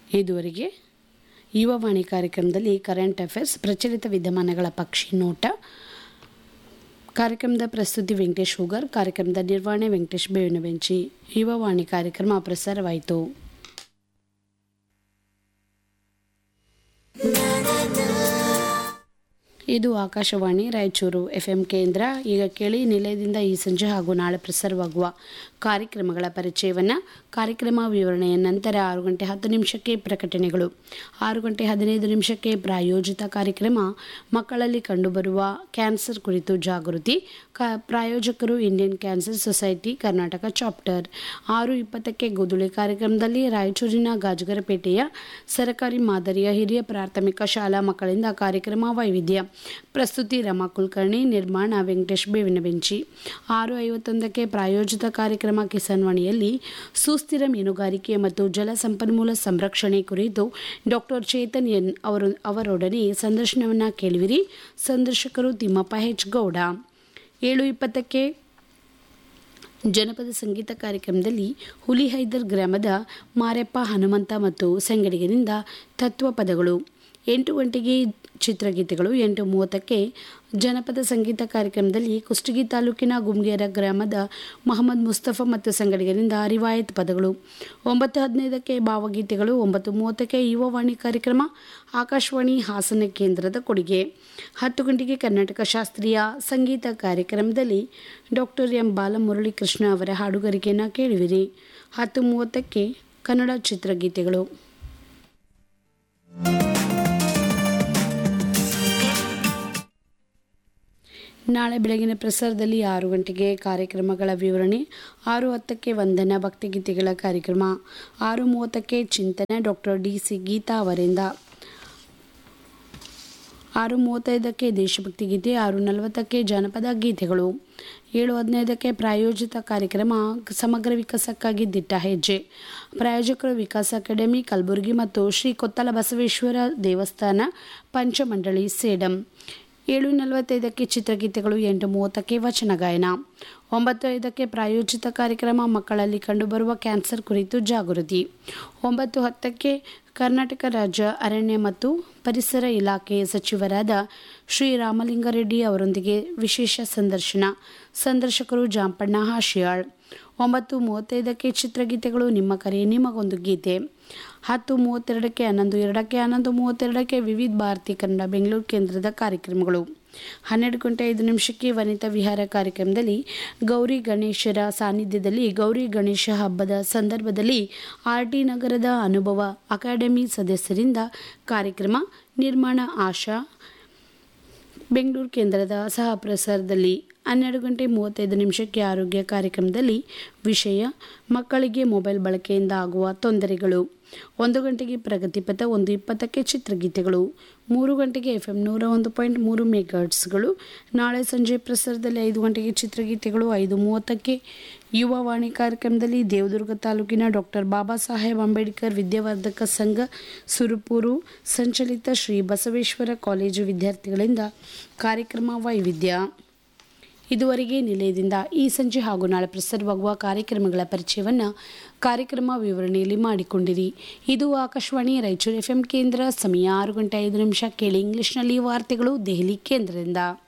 ಇದುವರೆಗೆ ಯುವವಾಣಿ ಕಾರ್ಯಕ್ರಮದಲ್ಲಿ current affairs ಪ್ರಚಲಿತ ವಿದ್ಯಮಾನಗಳ ಪಕ್ಷಿ ನೋಟ ಕಾರ್ಯಕ್ರಮದ ಪ್ರಸ್ತುತಿ ವೆಂಕಟೇಶ್ ಹೂಗರ್ ಕಾರ್ಯಕ್ರಮದ ನಿರ್ವಹಣೆ ವೆಂಕಟೇಶ್ ಬೇವಿನ ಬೆಂಚಿ ಯುವವಾಣಿ ಕಾರ್ಯಕ್ರಮ ಪ್ರಸಾರವಾಯಿತು ಇದು ಆಕಾಶವಾಣಿ ರಾಯಚೂರು ಎಫ್ ಎಂ ಕೇಂದ್ರ ಈಗ ಕೇಳಿ ನಿಲಯದಿಂದ ಈ ಸಂಜೆ ಹಾಗೂ ನಾಳೆ ಪ್ರಸಾರವಾಗುವ ಕಾರ್ಯಕ್ರಮಗಳ ಪರಿಚಯವನ್ನು ಕಾರ್ಯಕ್ರಮ ವಿವರಣೆಯ ನಂತರ ಆರು ಗಂಟೆ ಹತ್ತು ನಿಮಿಷಕ್ಕೆ ಪ್ರಕಟಣೆಗಳು ಆರು ಗಂಟೆ ಹದಿನೈದು ನಿಮಿಷಕ್ಕೆ ಪ್ರಾಯೋಜಿತ ಕಾರ್ಯಕ್ರಮ ಮಕ್ಕಳಲ್ಲಿ ಕಂಡುಬರುವ ಕ್ಯಾನ್ಸರ್ ಕುರಿತು ಜಾಗೃತಿ ಕ ಪ್ರಾಯೋಜಕರು Indian cancer society Karnataka chapter ಆರು ಇಪ್ಪತ್ತಕ್ಕೆ ಗೋಧುಳಿ ಕಾರ್ಯಕ್ರಮದಲ್ಲಿ ರಾಯಚೂರಿನ ಗಾಜಗರಪೇಟೆಯ ಸರಕಾರಿ ಮಾದರಿಯ ಹಿರಿಯ ಪ್ರಾಥಮಿಕ ಶಾಲಾ ಮಕ್ಕಳಿಂದ ಕಾರ್ಯಕ್ರಮ ವೈವಿಧ್ಯ ಪ್ರಸ್ತುತಿ ರಮಾ ಕುಲಕರ್ಣಿ ನಿರ್ಮಾಣ ವೆಂಕಟೇಶ್ ಬೇವಿನ ಬೆಂಚಿ ಆರು ಐವತ್ತೊಂದಕ್ಕೆ ಪ್ರಾಯೋಜಿತ ಕಾರ್ಯಕ್ರಮ ಕಿಸಾನ್ ವಾಣಿಯಲ್ಲಿ ಸುಸ್ಥಿರ ಮೀನುಗಾರಿಕೆ ಮತ್ತು ಜಲ ಸಂಪನ್ಮೂಲ ಸಂರಕ್ಷಣೆ ಕುರಿತು ಡಾಕ್ಟರ್ ಚೇತನ್ ಎನ್ ಅವರು ಅವರೊಡನೆ ಸಂದರ್ಶನವನ್ನು ಕೇಳುವಿರಿ ಸಂದರ್ಶಕರು ತಿಮ್ಮಪ್ಪ ಹೆಚ್ ಗೌಡ ಏಳು ಇಪ್ಪತ್ತಕ್ಕೆ ಜನಪದ ಸಂಗೀತ ಕಾರ್ಯಕ್ರಮದಲ್ಲಿ ಹುಲಿಹೈದರ್ ಗ್ರಾಮದ ಮಾರೆಪ್ಪ ಹನುಮಂತ ಮತ್ತು ಸಂಗಡಿಗರಿಂದ ತತ್ವ ಪದಗಳು ಎಂಟು ಗಂಟೆಗೆ ಚಿತ್ರಗೀತೆಗಳು ಎಂಟು ಮೂವತ್ತಕ್ಕೆ ಜನಪದ ಸಂಗೀತ ಕಾರ್ಯಕ್ರಮದಲ್ಲಿ ಕುಷ್ಟಗಿ ತಾಲೂಕಿನ ಗುಮ್ಗೇರ ಗ್ರಾಮದ ಮೊಹಮ್ಮದ್ ಮುಸ್ತಫಾ ಮತ್ತು ಸಂಗಡಿಗರಿಂದ ರಿವಾಯತ್ ಪದಗಳು ಒಂಬತ್ತು ಹದಿನೈದಕ್ಕೆ ಭಾವಗೀತೆಗಳು ಒಂಬತ್ತು ಮೂವತ್ತಕ್ಕೆ ಯುವವಾಣಿ ಕಾರ್ಯಕ್ರಮ ಆಕಾಶವಾಣಿ ಹಾಸನ ಕೇಂದ್ರದ ಕೊಡುಗೆ ಹತ್ತು ಗಂಟೆಗೆ ಕರ್ನಾಟಕ ಶಾಸ್ತ್ರೀಯ ಸಂಗೀತ ಕಾರ್ಯಕ್ರಮದಲ್ಲಿ ಡಾಕ್ಟರ್ ಎಂ ಬಾಲಮುರಳಿ ಕೃಷ್ಣ ಅವರ ಹಾಡುಗಾರಿಕೆಯನ್ನು ಕೇಳುವಿರಿ ಹತ್ತು ಮೂವತ್ತಕ್ಕೆ ಕನ್ನಡ ಚಿತ್ರಗೀತೆಗಳು ನಾಳೆ ಬೆಳಗಿನ ಪ್ರಸಾರದಲ್ಲಿ ಆರು ಗಂಟೆಗೆ ಕಾರ್ಯಕ್ರಮಗಳ ವಿವರಣೆ ಆರು ಹತ್ತಕ್ಕೆ ವಂದನ ಭಕ್ತಿಗೀತೆಗಳ ಕಾರ್ಯಕ್ರಮ ಆರು ಮೂವತ್ತಕ್ಕೆ ಚಿಂತನೆ ಡಾಕ್ಟರ್ ಡಿ ಸಿ ಗೀತಾ ಅವರಿಂದ ಆರು ಮೂವತ್ತೈದಕ್ಕೆ ದೇಶಭಕ್ತಿ ಗೀತೆ ಆರು ನಲವತ್ತಕ್ಕೆ ಜಾನಪದ ಗೀತೆಗಳು ಏಳು ಹದಿನೈದಕ್ಕೆ ಪ್ರಾಯೋಜಿತ ಕಾರ್ಯಕ್ರಮ ಸಮಗ್ರ ವಿಕಾಸಕ್ಕಾಗಿ ದಿಟ್ಟ ಹೆಜ್ಜೆ ಪ್ರಾಯೋಜಕರು ವಿಕಾಸ ಅಕಾಡೆಮಿ ಕಲಬುರಗಿ ಮತ್ತು ಶ್ರೀ ಕೊತ್ತಲ ಬಸವೇಶ್ವರ ದೇವಸ್ಥಾನ ಪಂಚಮಂಡಳಿ ಸೇಡಂ ಏಳು ನಲವತ್ತೈದಕ್ಕೆ ಚಿತ್ರಗೀತೆಗಳು ಎಂಟು ಮೂವತ್ತಕ್ಕೆ ವಚನ ಗಾಯನ ಒಂಬತ್ತು ಐದಕ್ಕೆ ಪ್ರಾಯೋಜಿತ ಕಾರ್ಯಕ್ರಮ ಮಕ್ಕಳಲ್ಲಿ ಕಂಡುಬರುವ ಕ್ಯಾನ್ಸರ್ ಕುರಿತು ಜಾಗೃತಿ ಒಂಬತ್ತು ಹತ್ತಕ್ಕೆ ಕರ್ನಾಟಕ ರಾಜ್ಯ ಅರಣ್ಯ ಮತ್ತು ಪರಿಸರ ಇಲಾಖೆ ಸಚಿವರಾದ ಶ್ರೀ ರಾಮಲಿಂಗಾರೆಡ್ಡಿ ಅವರೊಂದಿಗೆ ವಿಶೇಷ ಸಂದರ್ಶನ ಸಂದರ್ಶಕರು ಜಾಂಪಣ್ಣ ಹಾಶಿಯಾಳ್ ಒಂಬತ್ತು ಮೂವತ್ತೈದಕ್ಕೆ ಚಿತ್ರಗೀತೆಗಳು ನಿಮ್ಮ ಕರೆ ನಿಮಗೊಂದು ಗೀತೆ ಹತ್ತು ಮೂವತ್ತೆರಡಕ್ಕೆ ಹನ್ನೊಂದು ಎರಡಕ್ಕೆ ಹನ್ನೊಂದು ಮೂವತ್ತೆರಡಕ್ಕೆ ವಿವಿಧ ಭಾರತಿ ಕನ್ನಡ ಬೆಂಗಳೂರು ಕೇಂದ್ರದ ಕಾರ್ಯಕ್ರಮಗಳು ಹನ್ನೆರಡು ಗಂಟೆ ಐದು ನಿಮಿಷಕ್ಕೆ ವನಿತಾ ವಿಹಾರ ಕಾರ್ಯಕ್ರಮದಲ್ಲಿ ಗೌರಿ ಗಣೇಶರ ಸಾನ್ನಿಧ್ಯದಲ್ಲಿ ಗೌರಿ ಗಣೇಶ ಹಬ್ಬದ ಸಂದರ್ಭದಲ್ಲಿ ಆರ್ ಟಿ ನಗರದ ಅನುಭವ ಅಕಾಡೆಮಿ ಸದಸ್ಯರಿಂದ ಕಾರ್ಯಕ್ರಮ ನಿರ್ಮಾಣ ಆಶಾ ಬೆಂಗಳೂರು ಕೇಂದ್ರದ ಸಹ ಪ್ರಸಾರದಲ್ಲಿ ಹನ್ನೆರಡು ಗಂಟೆ ಮೂವತ್ತೈದು ನಿಮಿಷಕ್ಕೆ ಆರೋಗ್ಯ ಕಾರ್ಯಕ್ರಮದಲ್ಲಿ ವಿಷಯ ಮಕ್ಕಳಿಗೆ ಮೊಬೈಲ್ ಬಳಕೆಯಿಂದ ಆಗುವ ತೊಂದರೆಗಳು ಒಂದು ಗಂಟೆಗೆ ಪ್ರಗತಿಪಥ ಒಂದು ಇಪ್ಪತ್ತಕ್ಕೆ ಚಿತ್ರಗೀತೆಗಳು ಮೂರು ಗಂಟೆಗೆ ಎಫ್ ಎಂ ನೂರ ಒಂದು ಪಾಯಿಂಟ್ ಮೂರು ಮೆಗಾಟ್ಸ್ಗಳು ನಾಳೆ ಸಂಜೆ ಪ್ರಸಾರದಲ್ಲಿ ಐದು ಗಂಟೆಗೆ ಚಿತ್ರಗೀತೆಗಳು ಐದು ಮೂವತ್ತಕ್ಕೆ ಯುವವಾಣಿ ಕಾರ್ಯಕ್ರಮದಲ್ಲಿ ದೇವದುರ್ಗ ತಾಲೂಕಿನ ಡಾಕ್ಟರ್ ಬಾಬಾ ಸಾಹೇಬ್ ಅಂಬೇಡ್ಕರ್ ವಿದ್ಯಾವರ್ಧಕ ಸಂಘ ಸುರುಪೂರು ಸಂಚಲಿತ ಶ್ರೀ ಬಸವೇಶ್ವರ ಕಾಲೇಜು ವಿದ್ಯಾರ್ಥಿಗಳಿಂದ ಕಾರ್ಯಕ್ರಮ ವೈವಿಧ್ಯ ಇದುವರೆಗೆ ನಿಲಯದಿಂದ ಈ ಸಂಜೆ ಹಾಗೂ ನಾಳೆ ಪ್ರಸಾರವಾಗುವ ಕಾರ್ಯಕ್ರಮಗಳ ಪರಿಚಯವನ್ನು ಕಾರ್ಯಕ್ರಮ ವಿವರಣೆಯಲ್ಲಿ ಮಾಡಿಕೊಂಡಿರಿ ಇದು ಆಕಾಶವಾಣಿ ರಾಯಚೂರು ಎಫ್ ಕೇಂದ್ರ ಸಮಯ ಆರು ಗಂಟೆ ಐದು ನಿಮಿಷ ಕೇಳಿ ಇಂಗ್ಲಿಷ್ನಲ್ಲಿ ವಾರ್ತೆಗಳು ದೆಹಲಿ ಕೇಂದ್ರದಿಂದ